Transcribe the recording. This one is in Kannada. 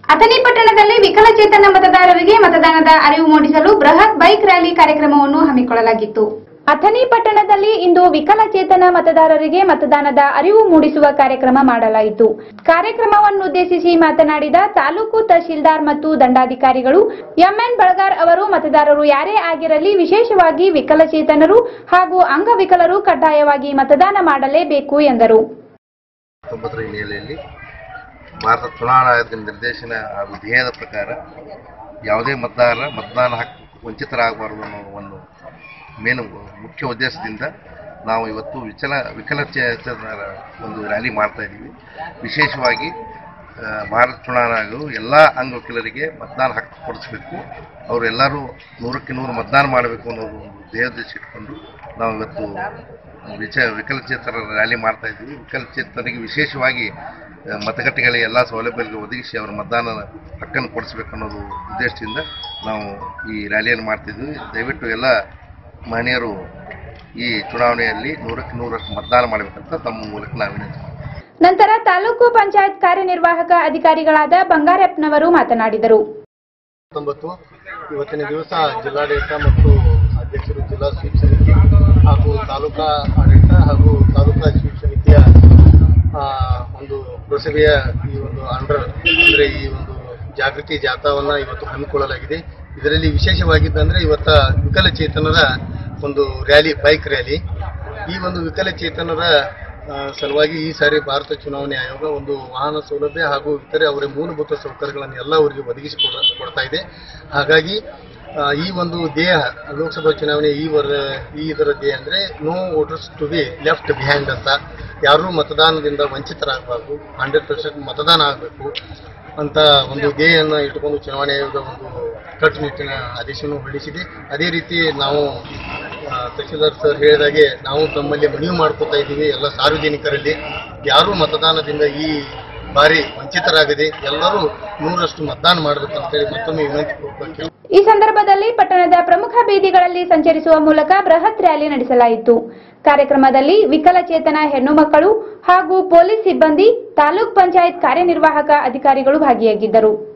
ಅಥಣಿ ಪಟ್ಟಣದಲ್ಲಿ ವಿಕಲಚೇತನ ಮತದಾರರಿಗೆ ಮತದಾನದ ಅರಿವು ಮೂಡಿಸಲು ಬೃಹತ್ ಬೈಕ್ ರ್ಯಾಲಿ ಕಾರ್ಯಕ್ರಮವನ್ನು ಹಮ್ಮಿಕೊಳ್ಳಲಾಗಿತ್ತು ಅಥಣಿ ಪಟ್ಟಣದಲ್ಲಿ ಇಂದು ವಿಕಲಚೇತನ ಮತದಾರರಿಗೆ ಮತದಾನದ ಅರಿವು ಮೂಡಿಸುವ ಕಾರ್ಯಕ್ರಮ ಮಾಡಲಾಯಿತು ಕಾರ್ಯಕ್ರಮವನ್ನುದ್ದೇಶಿಸಿ ಮಾತನಾಡಿದ ತಾಲೂಕು ತಹಶೀಲ್ದಾರ್ ಮತ್ತು ದಂಡಾಧಿಕಾರಿಗಳು ಎಂಎನ್ ಬಳಗಾರ್ ಅವರು ಮತದಾರರು ಯಾರೇ ಆಗಿರಲಿ ವಿಶೇಷವಾಗಿ ವಿಕಲಚೇತನರು ಹಾಗೂ ಅಂಗವಿಕಲರು ಕಡ್ಡಾಯವಾಗಿ ಮತದಾನ ಮಾಡಲೇಬೇಕು ಎಂದರು ತೊಂಬತ್ತರ ಹಿನ್ನೆಲೆಯಲ್ಲಿ ಭಾರತ ಚುನಾವಣಾ ಆಯೋಗದ ನಿರ್ದೇಶನ ಹಾಗೂ ಧ್ಯೇಯದ ಪ್ರಕಾರ ಯಾವುದೇ ಮತದಾರರ ಮತದಾನ ಹಕ್ಕು ವಂಚಿತರಾಗಬಾರದು ಅನ್ನೋ ಒಂದು ಮೇನು ಮುಖ್ಯ ಉದ್ದೇಶದಿಂದ ನಾವು ಇವತ್ತು ವಿಚಲ ವಿಕಲಚೇತನರ ಒಂದು ರ್ಯಾಲಿ ಮಾಡ್ತಾ ಇದ್ದೀವಿ ವಿಶೇಷವಾಗಿ ಆ, ಭಾರತ ಚುನಾವಣಾ ಆಯೋಗವು ಎಲ್ಲ ಅಂಗವಿಕಲರಿಗೆ ಮತದಾನ ಹಕ್ಕು ಕೊಡಿಸ್ಬೇಕು ಅವರೆಲ್ಲರೂ ನೂರಕ್ಕೆ ನೂರು ಮತದಾನ ಮಾಡಬೇಕು ಅನ್ನೋದು ಒಂದು ಧ್ಯೇಯೋದ್ದೇಶ ಇಟ್ಕೊಂಡು ನಾವು ಇವತ್ತು ವಿಚ ವಿಕಲಚೇತನರ ರ್ಯಾಲಿ ಮಾಡ್ತಾ ಇದ್ದೀವಿ ವಿಕಲಚೇತನರಿಗೆ ವಿಶೇಷವಾಗಿ ಆ, ಮತಗಟ್ಟೆಗಳಿಗೆ ಎಲ್ಲ ಸೌಲಭ್ಯಗಳಿಗೆ ಒದಗಿಸಿ ಅವರ ಮತದಾನ ಹಕ್ಕನ್ನು ಕೊಡಿಸ್ಬೇಕು ಅನ್ನೋದು ಉದ್ದೇಶದಿಂದ ನಾವು ಈ ರ್ಯಾಲಿಯನ್ನು ಮಾಡ್ತಿದ್ವಿ ದಯವಿಟ್ಟು ಎಲ್ಲ ಮಹನೀಯರು ಈ ಚುನಾವಣೆಯಲ್ಲಿ ನೂರಕ್ಕೆ ನೂರಷ್ಟು ಮತದಾನ ಮಾಡಬೇಕಂತ ತಮ್ಮ ಮೂಲಕ ನಾವು ವಿನಂತಿ ಮಾಡ್ತೀವಿ. ನಂತರ ತಾಲೂಕು ಪಂಚಾಯತ್ ಕಾರ್ಯನಿರ್ವಾಹಕ ಅಧಿಕಾರಿಗಳಾದ ಬಂಗಾರಪ್ಪನವರು ಮಾತನಾಡಿದರು ಹತ್ತೊಂಬತ್ತು ಇವತ್ತಿನ ದಿವಸ ಜಿಲ್ಲಾಡಳಿತ ಮತ್ತು ಅಧ್ಯಕ್ಷರು ಜಿಲ್ಲಾ ಸ್ವೀಪ್ ಸಮಿತಿ ಹಾಗೂ ತಾಲೂಕಾ ಆಡಳಿತ ಹಾಗೂ ತಾಲೂಕಾ ಸ್ವೀಪ್ ಸಮಿತಿಯ ಆ, ಒಂದು ಪುರಸಭೆಯ ಈ ಒಂದು ಅಂಡರ್ ಅಂದರೆ ಈ ಒಂದು ಜಾಗೃತಿ ಜಾಥಾವನ್ನ ಇವತ್ತು ಹಮ್ಮಿಕೊಳ್ಳಲಾಗಿದೆ ಇದರಲ್ಲಿ ವಿಶೇಷವಾಗಿದ್ದಂದ್ರೆ ಇವತ್ತ ವಿಕಲಚೇತನರ ಒಂದು ರ್ಯಾಲಿ ಬೈಕ್ ರ್ಯಾಲಿ ಈ ಒಂದು ವಿಕಲಚೇತನರ ಆ, ಸಲುವಾಗಿ ಈ ಸಾರಿ ಭಾರತ ಚುನಾವಣೆ ಆಯೋಗ ಒಂದು ವಾಹನ ಸೌಲಭ್ಯ ಹಾಗೂ ಇತರೆ ಅವರ ಮೂಲಭೂತ ಸೌಕರ್ಯಗಳನ್ನು ಎಲ್ಲ ಅವರಿಗೆ ಒದಗಿಸಿಕೊಡ ಕೊಡ್ತಾ ಇದೆ ಹಾಗಾಗಿ ಆ, ಈ ಒಂದು ದೇಹ ಲೋಕಸಭಾ ಚುನಾವಣೆ ಈ ವರ್ ಈ ಇದರ ದೇಹ ಅಂದರೆ no voters to be left behind ಅಂತ ಯಾರೂ ಮತದಾನದಿಂದ ವಂಚಿತರಾಗಬಾರ್ದು ಹಂಡ್ರೆಡ್ ಪರ್ಸೆಂಟ್ ಮತದಾನ ಆಗಬೇಕು ಅಂತ ಒಂದು ಧ್ಯೇಯನ್ನು ಇಟ್ಟುಕೊಂಡು ಚುನಾವಣೆ ಆಯೋಗ ಒಂದು ಕಟ್ಟುನಿಟ್ಟಿನ ಆದೇಶವನ್ನು ಹೊರಡಿಸಿದೆ ಅದೇ ರೀತಿ ನಾವು ಆ, ತಹಶೀಲ್ದಾರ್ ಸರ್ ಹೇಳಿದಾಗೆ ನಾವು ತಮ್ಮಲ್ಲಿ ಮನವಿ ಮಾಡ್ಕೋತಾ ಇದ್ದೀವಿ ಎಲ್ಲ ಸಾರ್ವಜನಿಕರಲ್ಲಿ ಯಾರೂ ಮತದಾನದಿಂದ ಈ ಬಾರಿ ವಂಚಿತರಾಗದೆ ಎಲ್ಲರೂ ನೂರಷ್ಟು ಮತದಾನ ಮಾಡಬೇಕಂತೇಳಿ ಮತ್ತೊಮ್ಮೆ ವಿನಂತಿ ಪೂರ್ವಕ ಈ ಸಂದರ್ಭದಲ್ಲಿ ಪಟ್ಟಣದ ಪ್ರಮುಖ ಬೀದಿಗಳಲ್ಲಿ ಸಂಚರಿಸುವ ಮೂಲಕ ಬೃಹತ್ ರ್ಯಾಲಿ ನಡೆಸಲಾಯಿತು ಕಾರ್ಯಕ್ರಮದಲ್ಲಿ ವಿಕಲಚೇತನ ಹೆಣ್ಣು ಮಕ್ಕಳು ಹಾಗೂ ಪೊಲೀಸ್ ಸಿಬ್ಬಂದಿ ತಾಲೂಕ್ ಪಂಚಾಯತ್ ಕಾರ್ಯನಿರ್ವಾಹಕ ಅಧಿಕಾರಿಗಳು ಭಾಗಿಯಾಗಿದ್ದರು